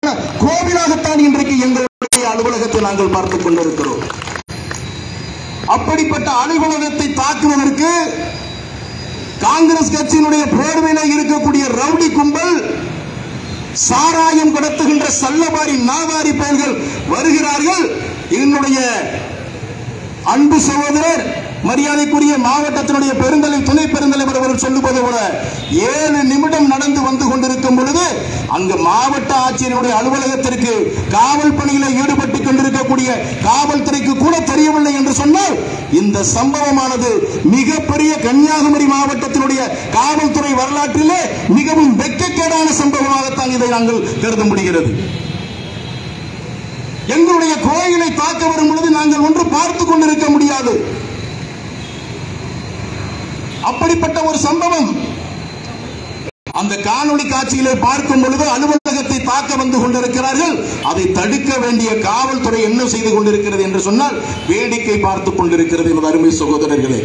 கோவிலாகத்தான் இன்றைக்கு எங்களுடைய அலுவலகத்தை நாங்கள் பார்த்துக் கொண்டிருக்கிறோம் அப்படிப்பட்ட அலுவலகத்தை தாக்குவதற்கு காங்கிரஸ் கட்சியினுடைய போர்வையில இருக்கக்கூடிய ரவுடி கும்பல் சாராயம் கடத்துகின்ற சல்லபாரி நாவாரி பெயர்கள் வருகிறார்கள் என்னுடைய அன்பு சகோதரர் மரியாதைக்குரிய மாவட்டத்தினுடைய பெருந்தலை துணை பெருந்தலைவர் அவர்கள் சொல்லுவது போல ஏழு நிமிடம் நடந்து வந்து கொண்டிருக்கும் பொழுது அங்கு மாவட்ட ஆட்சியருடைய அலுவலகத்திற்கு காவல் பணியில் ஈடுபட்டுக் கொண்டிருக்கக்கூடிய காவல்துறைக்கு கூட தெரியவில்லை என்று சொன்னால் இந்த சம்பவமானது மிகப்பெரிய கன்னியாகுமரி மாவட்டத்தினுடைய காவல்துறை வரலாற்றிலே மிகவும் வெட்கக்கேடான சம்பவமாகத்தான் இதை நாங்கள் கருத முடிகிறது எங்களுடைய கோயிலை தாக்க வரும் பொழுது நாங்கள் ஒன்று பார்த்து கொண்டிருக்க முடியாது அப்படிப்பட்ட ஒரு சம்பவம் அந்த காணொளி காட்சியிலே பார்க்கும் பொழுது அலுவலகத்தை தாக்க வந்து கொண்டிருக்கிறார்கள் அதை தடுக்க வேண்டிய காவல்துறை என்ன செய்து கொண்டிருக்கிறது என்று சொன்னால் வேடிக்கை பார்த்துக் கொண்டிருக்கிறது எனது அருமை சகோதரர்களே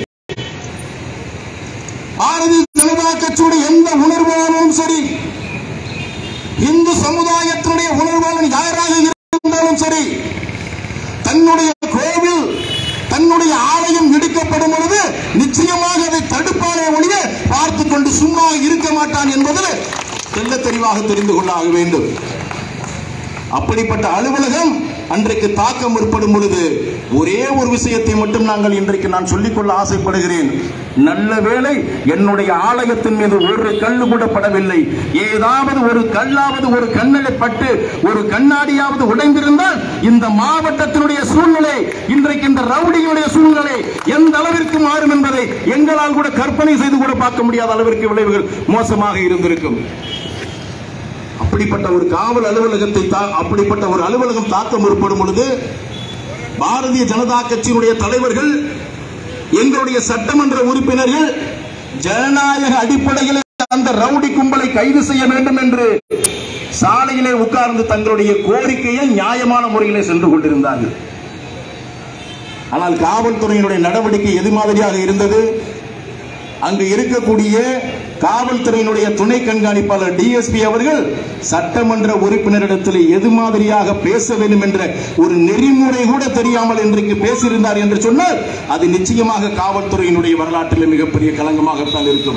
பாரதிய ஜனதா கட்சியுடைய எந்த உணர்வாலும் சரி இந்து சமுதாயத்தினுடைய உணர்வாளன் யாராக இருந்தாலும் சரி தன்னுடைய கோவில் தன்னுடைய ஆலயம் இடிக்கப்படும் பொழுது நிச்சயமாக அதை தடுப்பானே ஒழிய பார்த்துக் கொண்டு சும்மா இருக்க மாட்டான் என்பதில் தெல்ல தெளிவாக தெரிந்து கொள்ள ஆக வேண்டும் அப்படிப்பட்ட அலுவலகம் அன்றைக்கு தாக்க முற்படும் பொழுது ஒரே ஒரு விஷயத்தை மட்டும் நாங்கள் இன்றைக்கு நான் சொல்லிக்கொள்ள ஆசைப்படுகிறேன் நல்ல வேளை என்னுடைய ஆலயத்தின் மீது ஒரு கல்லு கூட படவில்லை ஏதாவது ஒரு கல்லாவது ஒரு கண்ணில் பட்டு ஒரு கண்ணாடியாவது உடைந்திருந்தால் இந்த மாவட்டத்தினுடைய சூழ்நிலை இன்றைக்கு இந்த ரவுடிகளுடைய சூழ்நிலை எந்த அளவிற்கு மாறும் என்பதை எங்களால் கூட கற்பனை செய்து கூட பார்க்க முடியாத அளவிற்கு விளைவுகள் மோசமாக இருந்திருக்கும் அப்படிப்பட்ட ஒரு காவல் அலுவலகத்தை தா- அப்படிப்பட்ட ஒரு அலுவலகம் தாக்க முற்படும் பொழுது பாரதிய ஜனதா கட்சியினுடைய தலைவர்கள் எங்களுடைய சட்டமன்ற உறுப்பினர்கள் ஜனநாயக அடிப்படையில் அந்த ரவுடி கும்பலை கைது செய்ய வேண்டும் என்று சாலையிலே உட்கார்ந்து தங்களுடைய கோரிக்கையை நியாயமான முறையிலே சென்று கொண்டிருந்தார்கள் ஆனால் காவல்துறையினுடைய நடவடிக்கை எது மாதிரியாக இருந்தது அங்கு இருக்கக்கூடிய காவல்துறையினுடைய துணை கண்காணிப்பாளர் டிஎஸ்பி அவர்கள் சட்டமன்ற உறுப்பினரிடத்தில் எது மாதிரியாக பேச வேண்டும் என்ற ஒரு நெறிமுறை கூட தெரியாமல் இன்றைக்கு பேசியிருந்தார் என்று சொன்னால் அது நிச்சயமாக காவல்துறையினுடைய வரலாற்றில் மிகப்பெரிய களங்கமாகத்தான் இருக்கும்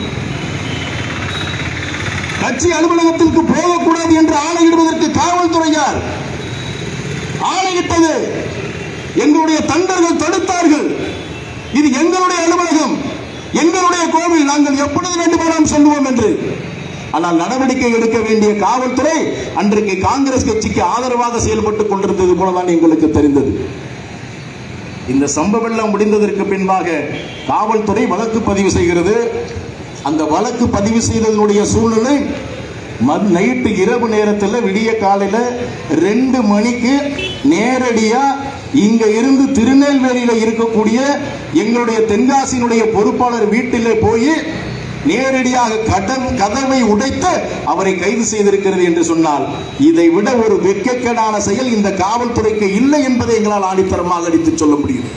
கட்சி அலுவலகத்திற்கு போகக்கூடாது என்று ஆணையிடுவதற்கு காவல்துறை யார் ஆணையிட்டது எங்களுடைய தண்டர்கள் தடுத்தார்கள் இது எங்களுடைய அலுவலகம் எங்களுடைய கோவில் நாங்கள் எப்பொழுது வேண்டுமானாலும் சொல்லுவோம் என்று ஆனால் நடவடிக்கை எடுக்க வேண்டிய காவல்துறை அன்றைக்கு காங்கிரஸ் கட்சிக்கு ஆதரவாக செயல்பட்டுக் கொண்டிருந்தது போலதான் எங்களுக்கு தெரிந்தது இந்த சம்பவம் எல்லாம் முடிந்ததற்கு பின்பாக காவல்துறை வழக்கு பதிவு செய்கிறது அந்த வழக்கு பதிவு செய்ததனுடைய சூழ்நிலை மத் நைட்டு இரவு நேரத்தில் விடிய காலையில ரெண்டு மணிக்கு நேரடியா இங்க இருந்து திருநெல்வேலியில இருக்கக்கூடிய எங்களுடைய தென்காசியினுடைய பொறுப்பாளர் வீட்டிலே போய் நேரடியாக கதவு கதவை உடைத்து அவரை கைது செய்திருக்கிறது என்று சொன்னால் இதை விட ஒரு வெட்கக்கேடான செயல் இந்த காவல்துறைக்கு இல்லை என்பதை எங்களால் ஆணித்தரமாக அடித்து சொல்ல முடியும்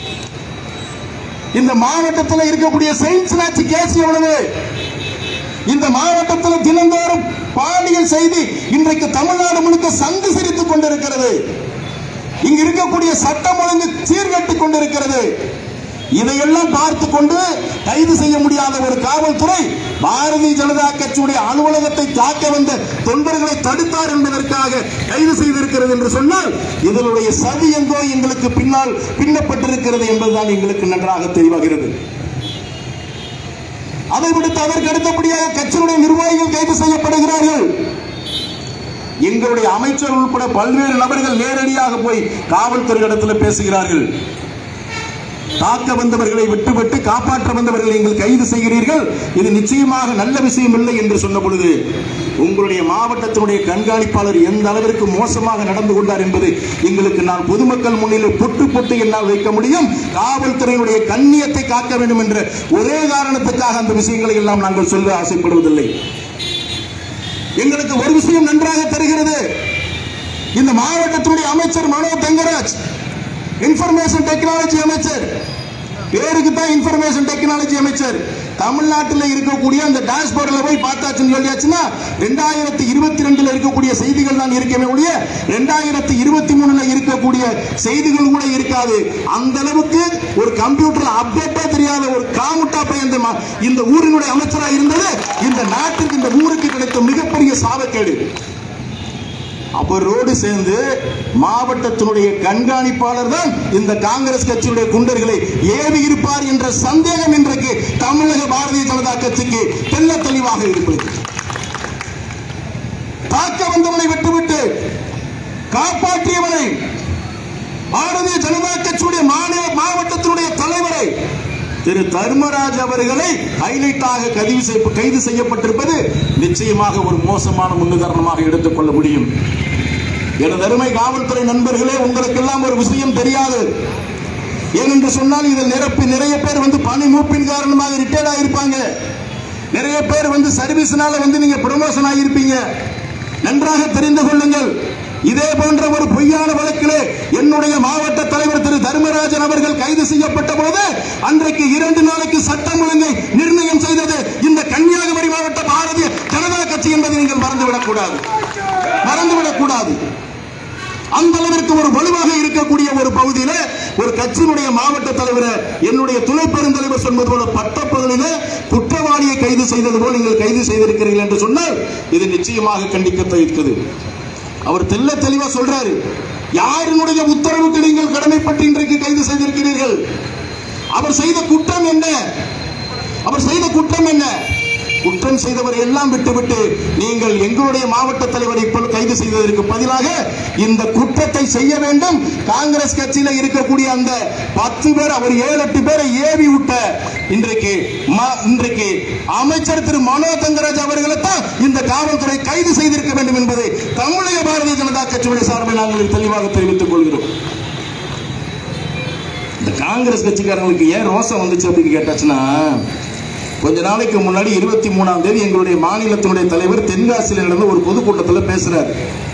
இந்த மாவட்டத்தில் இருக்கக்கூடிய செயின்ஸ் ராட்சி கேஸ் எவ்வளவு இந்த மாவட்டத்தில் தினந்தோறும் பாலியல் செய்தி இன்றைக்கு தமிழ்நாடு முழுக்க சங்கு சிரித்துக் கொண்டிருக்கிறது இங்கு இருக்கக்கூடிய சட்டம் ஒழுங்கு சீர்கட்டுக் கொண்டிருக்கிறது இதையெல்லாம் பார்த்து கொண்டு கைது செய்ய முடியாத ஒரு காவல்துறை பாரதிய ஜனதா கட்சியுடைய அலுவலகத்தை தாக்க வந்த தொண்டர்களை தடுத்தார் என்பதற்காக கைது செய்திருக்கிறது என்று சொன்னால் இதனுடைய சதி எங்கோ எங்களுக்கு பின்னால் பின்னப்பட்டிருக்கிறது என்பதுதான் எங்களுக்கு நன்றாக தெளிவாகிறது அதை விடுத்து அதற்கு அடுத்தபடியாக கட்சியினுடைய நிர்வாகிகள் கைது செய்யப்படுகிறார்கள் எங்களுடைய அமைச்சர் உட்பட பல்வேறு நபர்கள் நேரடியாக போய் காவல்துறை இடத்துல பேசுகிறார்கள் தாக்க வந்தவர்களை விட்டுவிட்டு காப்பாற்ற வந்தவர்களை நீங்கள் கைது செய்கிறீர்கள் இது நிச்சயமாக நல்ல விஷயம் இல்லை என்று சொன்ன பொழுது உங்களுடைய மாவட்டத்தினுடைய கண்காணிப்பாளர் எந்த அளவிற்கு மோசமாக நடந்து கொண்டார் என்பது எங்களுக்கு நான் பொதுமக்கள் முன்னிலை பொட்டு பொட்டு என்னால் வைக்க முடியும் காவல்துறையினுடைய கண்ணியத்தை காக்க வேண்டும் என்ற ஒரே காரணத்துக்காக அந்த விஷயங்களை எல்லாம் நாங்கள் சொல்ல ஆசைப்படுவதில்லை எங்களுக்கு ஒரு விஷயம் நன்றாக தெரிகிறது இந்த மாவட்டத்தினுடைய அமைச்சர் மனோ தங்கராஜ் இன்ஃபர்மேஷன் டெக்னாலஜி அமைச்சர் பேருக்கு தான் இன்ஃபர்மேஷன் டெக்னாலஜி அமைச்சர் தமிழ்நாட்டில் இருக்கக்கூடிய அந்த டேஷ்போர்டில் போய் பார்த்தாச்சுன்னு சொல்லியாச்சுன்னா ரெண்டாயிரத்தி இருபத்தி ரெண்டுல இருக்கக்கூடிய செய்திகள் தான் இருக்கவே ஒழிய ரெண்டாயிரத்தி இருபத்தி மூணுல இருக்கக்கூடிய செய்திகள் கூட இருக்காது அந்த அளவுக்கு ஒரு கம்ப்யூட்டர்ல அப்டேட்டே தெரியாத ஒரு காமுட்டா பையன் இந்த ம- இந்த ஊரினுடைய அமைச்சரா இருந்தது இந்த நாட்டுக்கு இந்த ஊருக்கு கிடைத்த மிகப்பெரிய சாபக்கேடு அவரோடு சேர்ந்து மாவட்டத்தினுடைய கண்காணிப்பாளர் தான் இந்த காங்கிரஸ் கட்சியுடைய குண்டர்களை ஏவி இருப்பார் என்ற சந்தேகம் இன்றைக்கு தமிழக பாரதிய ஜனதா கட்சிக்கு தெள்ள தெளிவாக இருப்பது தாக்க வந்தவனை விட்டுவிட்டு காப்பாற்றியவனை பாரதிய ஜனதா கட்சியுடைய மாநில மாவட்டத்தினுடைய தலைவரை திரு தர்மராஜ் அவர்களை ஹைலைட்டாக கைது செய்ய- கைது செய்யப்பட்டிருப்பது நிச்சயமாக ஒரு மோசமான முன்னுதாரணமாக எடுத்துக்கொள்ள முடியும் எனது அருமை காவல்துறை நண்பர்களே உங்களுக்கெல்லாம் ஒரு விஷயம் தெரியாது ஏனென்று சொன்னால் இதில் நிரப்பி நிறைய பேர் வந்து பணி மூப்பின் காரணமாக ரிட்டையர்ட் ஆகியிருப்பாங்க நிறைய பேர் வந்து சர்வீஸ்னால வந்து நீங்க ப்ரொமோஷன் ஆகியிருப்பீங்க நன்றாக தெரிந்து கொள்ளுங்கள் இதே போன்ற ஒரு பொய்யான வழக்கிலே என்னுடைய மாவட்ட தலைவர் திரு தர்மராஜன் அவர்கள் கைது செய்யப்பட்ட போது அன்றைக்கு இரண்டு நாளைக்கு சட்டம் ஒழுங்கை நிர்ணயம் செய்தது இந்த கன்னியாகுமரி மாவட்ட பாரதிய ஜனதா கட்சி என்பதை நீங்கள் மறந்துவிடக் கூடாது மறந்துவிடக் கூடாது அந்த அளவிற்கு ஒரு வலுவாக இருக்கக்கூடிய ஒரு பகுதியில ஒரு கட்சியினுடைய மாவட்ட தலைவர் என்னுடைய துணை பெருந்தலைவர் சொன்னது போல பட்டப்பகுதியில குற்றவாளியை கைது செய்தது போல் நீங்கள் கைது செய்திருக்கிறீர்கள் என்று சொன்னால் இது நிச்சயமாக கண்டிக்கத்தக்கது அவர் தெல்ல தெளிவா சொல்றாரு யாரினுடைய உத்தரவுக்கு நீங்கள் கடமைப்பட்டு இன்றைக்கு கைது செய்திருக்கிறீர்கள் அவர் செய்த குற்றம் என்ன அவர் செய்த குற்றம் என்ன குற்றம் செய்தவரை எல்லாம் விட்டுவிட்டு நீங்கள் எங்களுடைய மாவட்ட தலைவரை இப்பொழுது கைது செய்ததற்கு பதிலாக இந்த குற்றத்தை செய்ய வேண்டும் காங்கிரஸ் கட்சியில இருக்கக்கூடிய அந்த பத்து பேர் அவர் ஏழு எட்டு பேரை ஏவி விட்ட இன்றைக்கு ம- இன்றைக்கு அமைச்சர் திரு மனோ தங்கராஜ் அவர்களை தான் இந்த காவல்துறை கைது செய்திருக்க வேண்டும் என்பதை தமிழக பாரதிய ஜனதா கட்சியுடைய சார்பில் நாங்கள் தெளிவாக தெரிவித்துக் கொள்கிறோம் இந்த காங்கிரஸ் கட்சிக்காரங்களுக்கு ஏன் ரோசம் வந்துச்சு அப்படின்னு கேட்டாச்சுன்னா கொஞ்ச நாளைக்கு முன்னாடி இருபத்தி மூணாம் தேதி எங்களுடைய மாநிலத்தினுடைய தலைவர் தென்காசியில் நடந்த ஒரு பொதுக்கூட்டத்தில் பேசுறாரு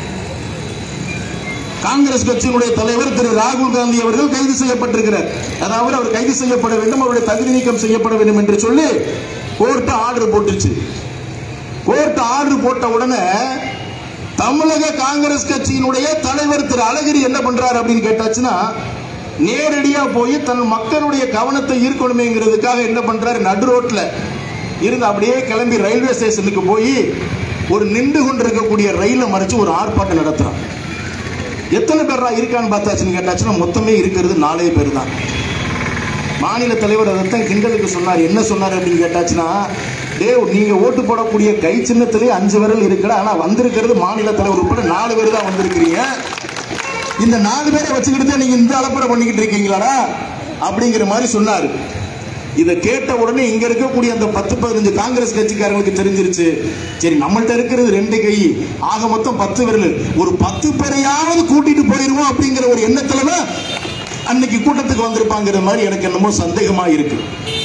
காங்கிரஸ் கட்சியினுடைய தலைவர் திரு ராகுல் காந்தி அவர்கள் கைது செய்யப்பட்டிருக்கிறார் அதாவது அவர் கைது செய்யப்பட வேண்டும் அவருடைய தகுதி நீக்கம் செய்யப்பட வேண்டும் என்று சொல்லி கோர்ட் ஆர்டர் போட்டுச்சு கோர்ட் ஆர்டர் போட்ட உடனே தமிழக காங்கிரஸ் கட்சியினுடைய தலைவர் திரு அழகிரி என்ன பண்றாரு அப்படின்னு கேட்டாச்சுன்னா நேரடியா போய் தன் மக்களுடைய கவனத்தை ஈர்க்கணுமேங்கிறதுக்காக என்ன பண்றாரு நடு ரோட்ல இருந்து அப்படியே கிளம்பி ரயில்வே ஸ்டேஷனுக்கு போய் ஒரு நின்று கொண்டிருக்கக்கூடிய ரயிலை மறைச்சு ஒரு ஆர்ப்பாட்டம் நடத்துறான் எத்தனை பேர்ரா இருக்கான்னு பார்த்தாச்சுன்னு கேட்டாச்சுன்னா மொத்தமே இருக்கிறது நாலே பேர் தான் மாநில தலைவர் அதைத்தான் கிண்டலுக்கு சொன்னார் என்ன சொன்னார் அப்படின்னு கேட்டாச்சுன்னா டேவ் நீங்க ஓட்டு போடக்கூடிய கை சின்னத்திலே அஞ்சு விரல் இருக்குடா ஆனா வந்திருக்கிறது மாநில தலைவர் உட்பட நாலு பேர் தான் வந்திருக்கிறீங்க இந்த நாலு பேரை வச்சுக்கிட்டு நீங்க இந்த அலப்பறை பண்ணிக்கிட்டு இருக்கீங்களாடா அப்படிங்கிற மாதிரி சொன்னார் இதை கேட்ட உடனே இங்க இருக்கக்கூடிய அந்த பத்து பதினஞ்சு காங்கிரஸ் கட்சிக்காரங்களுக்கு தெரிஞ்சிருச்சு சரி நம்மள்ட்ட இருக்கிறது ரெண்டு கை ஆக மொத்தம் பத்து விரல் ஒரு பத்து பேரையாவது கூட்டிட்டு போயிருவோம் அப்படிங்கிற ஒரு எண்ணத்துல தான் அன்னைக்கு கூட்டத்துக்கு வந்திருப்பாங்கிற மாதிரி எனக்கு என்னமோ சந்தேகமா இருக்கு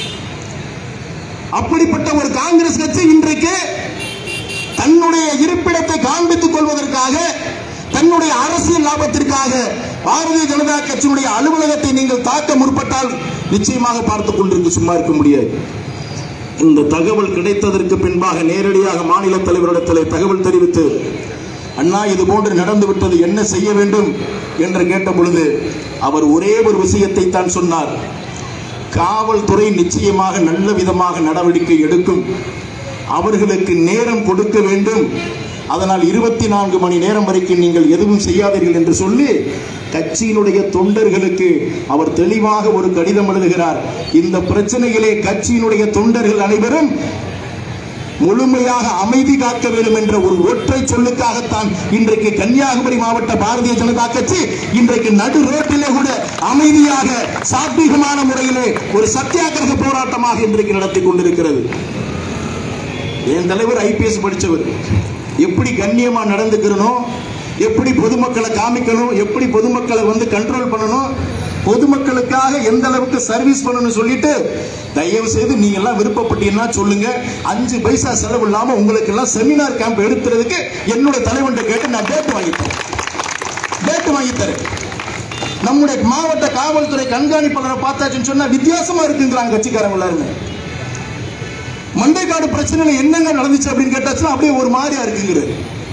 அப்படிப்பட்ட ஒரு காங்கிரஸ் கட்சி இன்றைக்கு தன்னுடைய இருப்பிடத்தை காண்பித்துக் கொள்வதற்காக தன்னுடைய அரசியல் லாபத்திற்காக பாரதிய ஜனதா கட்சியினுடைய அலுவலகத்தை நீங்கள் தாக்க முற்பட்டால் நிச்சயமாக பார்த்துக் கொண்டிருந்து சும்மா இருக்க முடியாது இந்த தகவல் கிடைத்ததற்கு பின்பாக நேரடியாக மாநில தலைவரிடத்தில் தகவல் தெரிவித்து அண்ணா இது போன்று நடந்து விட்டது என்ன செய்ய வேண்டும் என்று கேட்ட பொழுது அவர் ஒரே ஒரு விஷயத்தை தான் சொன்னார் காவல்துறை நிச்சயமாக நல்ல விதமாக நடவடிக்கை எடுக்கும் அவர்களுக்கு நேரம் கொடுக்க வேண்டும் அதனால் இருபத்தி நான்கு மணி நேரம் வரைக்கும் நீங்கள் எதுவும் செய்யாதீர்கள் என்று சொல்லி கட்சியினுடைய தொண்டர்களுக்கு அவர் தெளிவாக ஒரு கடிதம் எழுதுகிறார் இந்த பிரச்சனையிலே கட்சியினுடைய தொண்டர்கள் அனைவரும் முழுமையாக அமைதி காக்க வேண்டும் என்ற ஒரு ஒற்றை சொல்லுக்காகத்தான் இன்றைக்கு கன்னியாகுமரி மாவட்ட பாரதிய ஜனதா கட்சி இன்றைக்கு நடு ரோட்டிலே கூட அமைதியாக சாத்வீகமான முறையிலே ஒரு சத்தியாகிரக போராட்டமாக இன்றைக்கு நடத்தி கொண்டிருக்கிறது என் தலைவர் ஐபிஎஸ் படிச்சவர் எப்படி கண்ணியமா நடந்துக்கிறணும் எப்படி பொதுமக்களை காமிக்கணும் எப்படி பொதுமக்களை வந்து கண்ட்ரோல் பண்ணணும் பொதுமக்களுக்காக எந்த அளவுக்கு சர்வீஸ் பண்ணணும்னு சொல்லிட்டு தயவு செய்து நீங்க எல்லாம் விருப்பப்பட்டீங்கன்னா சொல்லுங்க அஞ்சு பைசா செலவு இல்லாம உங்களுக்கு எல்லாம் செமினார் கேம்ப் எடுத்துறதுக்கு என்னோட தலைவன்ட்ட கேட்டு நான் டேட் வாங்கிட்டேன் டேட் வாங்கி தரேன் நம்முடைய மாவட்ட காவல்துறை கண்காணிப்பாளரை பார்த்தாச்சுன்னு சொன்னா வித்தியாசமா இருக்குங்கிறாங்க கட்சிக்காரங்க எல்லாருமே மண்டைக்காடு பிரச்சனையில என்னங்க நடந்துச்சு அப்படின்னு கேட்டாச்சுன்னா அப்படியே ஒரு மாதிரியா இருக்குங்கிறாரு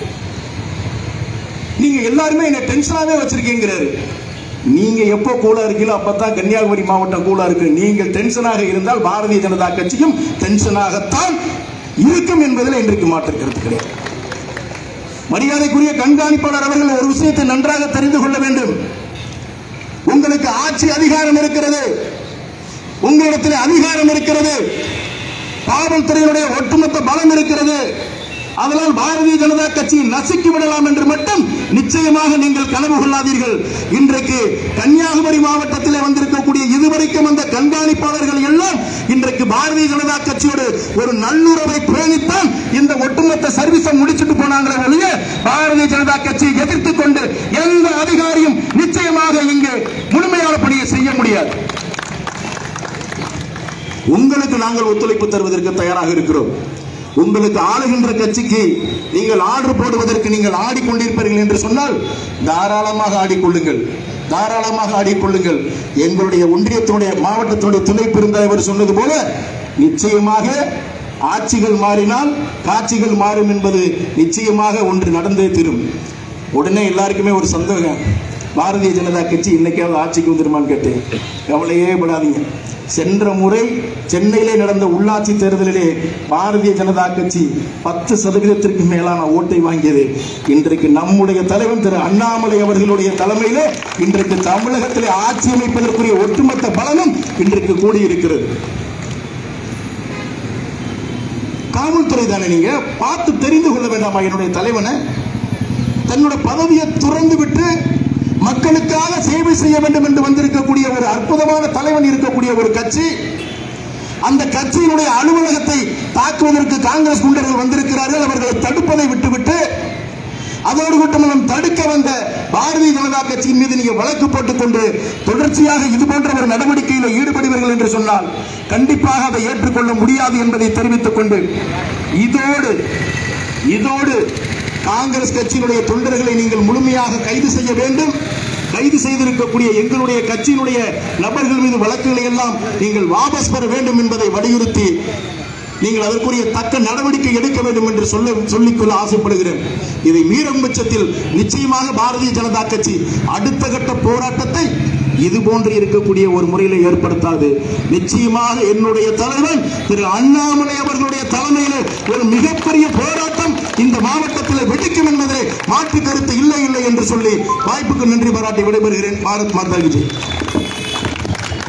நீங்க எல்லாருமே என்ன டென்ஷனாவே வச்சிருக்கீங்கிறாரு நீங்க எப்போ கூலா இருக்கீங்களோ அப்பதான் கன்னியாகுமரி மாவட்டம் கூலா இருக்கு நீங்கள் டென்ஷனாக இருந்தால் பாரதிய ஜனதா கட்சியும் டென்ஷனாகத்தான் இருக்கும் என்பதில் இன்றைக்கு மாற்று கருத்து கிடையாது மரியாதைக்குரிய கண்காணிப்பாளர் அவர்கள் ஒரு விஷயத்தை நன்றாக தெரிந்து கொள்ள வேண்டும் உங்களுக்கு ஆட்சி அதிகாரம் இருக்கிறது உங்களிடத்தில் அதிகாரம் இருக்கிறது காவல்துறையினுடைய ஒட்டுமொத்த பலம் இருக்கிறது அதனால் பாரதிய ஜனதா கட்சியை நசுக்கி விடலாம் என்று மட்டும் நிச்சயமாக நீங்கள் கனவு கொள்ளாதீர்கள் இன்றைக்கு கன்னியாகுமரி மாவட்டத்திலே வந்திருக்கக்கூடிய இதுவரைக்கும் அந்த கண்காணிப்பாளர்கள் எல்லாம் இன்றைக்கு பாரதிய ஜனதா கட்சியோடு ஒரு நல்லுறவை பேணித்தான் இந்த ஒட்டுமொத்த சர்வீஸை முடிச்சுட்டு போனாங்களே ஒழிய பாரதிய ஜனதா கட்சியை எதிர்த்துக் கொண்டு எந்த அதிகாரியும் நிச்சயமாக இங்கு முழுமையான பணியை செய்ய முடியாது உங்களுக்கு நாங்கள் ஒத்துழைப்பு தருவதற்கு தயாராக இருக்கிறோம் உங்களுக்கு ஆளுகின்ற கட்சிக்கு நீங்கள் ஆர்டர் போடுவதற்கு நீங்கள் ஆடிக்கொண்டிருப்பீர்கள் என்று சொன்னால் தாராளமாக ஆடிக்கொள்ளுங்கள் தாராளமாக ஆடிக்கொள்ளுங்கள் எங்களுடைய ஒன்றியத்தினுடைய மாவட்டத்தினுடைய துணை பெருந்தலைவர் சொன்னது போல நிச்சயமாக ஆட்சிகள் மாறினால் காட்சிகள் மாறும் என்பது நிச்சயமாக ஒன்று நடந்தே தீரும் உடனே எல்லாருக்குமே ஒரு சந்தேகம் பாரதிய ஜனதா கட்சி இன்னைக்காவது ஆட்சிக்கு வந்துருமான்னு கேட்டேன் கவலையே படாதீங்க சென்ற முறை சென்னையிலே நடந்த உள்ளாட்சி தேர்தலிலே பாரதிய ஜனதா கட்சி பத்து சதவீதத்திற்கு மேலான ஓட்டை வாங்கியது இன்றைக்கு நம்முடைய தலைவன் திரு அண்ணாமலை அவர்களுடைய தலைமையிலே இன்றைக்கு தமிழகத்திலே ஆட்சி அமைப்பதற்குரிய ஒட்டுமொத்த பலனும் இன்றைக்கு கூடியிருக்கிறது காவல்துறை தானே நீங்க பார்த்து தெரிந்து கொள்ள வேண்டாமா என்னுடைய தலைவனை தன்னோட பதவியை துறந்து விட்டு மக்களுக்காக சேவை செய்ய வேண்டும் என்று வந்திருக்கக்கூடிய ஒரு அற்புதமான தலைவன் இருக்கக்கூடிய ஒரு கட்சி அந்த கட்சியினுடைய அலுவலகத்தை தாக்குவதற்கு காங்கிரஸ் குண்டர்கள் வந்திருக்கிறார்கள் அவர்களை தடுப்பதை விட்டுவிட்டு அதோடு மட்டுமல்ல தடுக்க வந்த பாரதிய ஜனதா கட்சியின் மீது நீங்க வழக்கு போட்டுக் கொண்டு தொடர்ச்சியாக இது போன்ற ஒரு நடவடிக்கையில் ஈடுபடுவீர்கள் என்று சொன்னால் கண்டிப்பாக அதை ஏற்றுக்கொள்ள முடியாது என்பதை தெரிவித்துக் கொண்டு இதோடு இதோடு காங்கிரஸ் கட்சியினுடைய தொண்டர்களை நீங்கள் முழுமையாக கைது செய்ய வேண்டும் கைது செய்திருக்கக்கூடிய எங்களுடைய கட்சியினுடைய நபர்கள் மீது வழக்குகளை எல்லாம் நீங்கள் வாபஸ் பெற வேண்டும் என்பதை வலியுறுத்தி நீங்கள் அதற்குரிய தக்க நடவடிக்கை எடுக்க வேண்டும் என்று சொல்ல சொல்லிக்கொள்ள ஆசைப்படுகிறேன் இதை மீறும் பட்சத்தில் நிச்சயமாக பாரதிய ஜனதா கட்சி அடுத்த கட்ட போராட்டத்தை இது போன்று இருக்கக்கூடிய ஒரு முறையில ஏற்படுத்தாது நிச்சயமாக என்னுடைய தலைவன் திரு அண்ணாமலை அவர்களுடைய தலைமையில் ஒரு மிகப்பெரிய போராட்டம் இந்த மாவட்டத்தில் வெடிக்கும் என்பதை மாற்று கருத்து இல்லை இல்லை என்று சொல்லி வாய்ப்புக்கு நன்றி பாராட்டி விடைபெறுகிறேன் பாரத் மாதா விஜய்